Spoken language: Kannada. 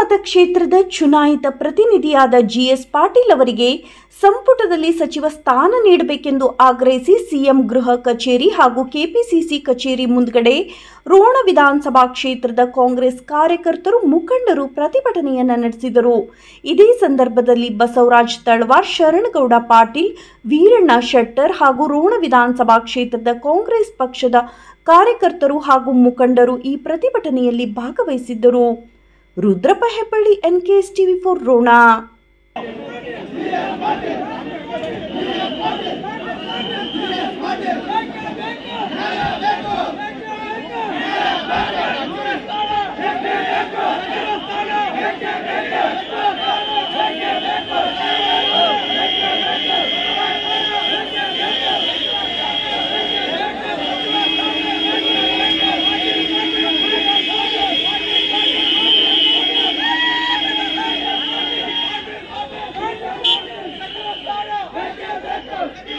ಮತಕ್ಷೇತ್ರದ ಚುನಾಯಿತ ಪ್ರತಿನಿಧಿಯಾದ ಜಿಎಸ್ ಪಾಟೀಲ್ ಅವರಿಗೆ ಸಂಪುಟದಲ್ಲಿ ಸಚಿವ ಸ್ಥಾನ ನೀಡಬೇಕೆಂದು ಆಗ್ರಹಿಸಿ ಸಿಎಂ ಗೃಹ ಕಚೇರಿ ಹಾಗೂ ಕೆಪಿಸಿಸಿ ಕಚೇರಿ ಮುಂದ್ಗಡೆ ರೋಣ ವಿಧಾನಸಭಾ ಕ್ಷೇತ್ರದ ಕಾಂಗ್ರೆಸ್ ಕಾರ್ಯಕರ್ತರು ಮುಖಂಡರು ಪ್ರತಿಭಟನೆಯನ್ನ ನಡೆಸಿದರು ಇದೇ ಸಂದರ್ಭದಲ್ಲಿ ಬಸವರಾಜ್ ತಳವಾರ್ ಶರಣಗೌಡ ಪಾಟೀಲ್ ವೀರಣ್ಣ ಶೆಟ್ಟರ್ ಹಾಗೂ ರೋಣ ವಿಧಾನಸಭಾ ಕ್ಷೇತ್ರದ ಕಾಂಗ್ರೆಸ್ ಪಕ್ಷದ ಕಾರ್ಯಕರ್ತರು ಹಾಗೂ ಮುಖಂಡರು ಈ ಪ್ರತಿಭಟನೆಯಲ್ಲಿ ಭಾಗವಹಿಸಿದ್ದರು Rudrappa Hebballi NKS TV four Rona ಬೇಕು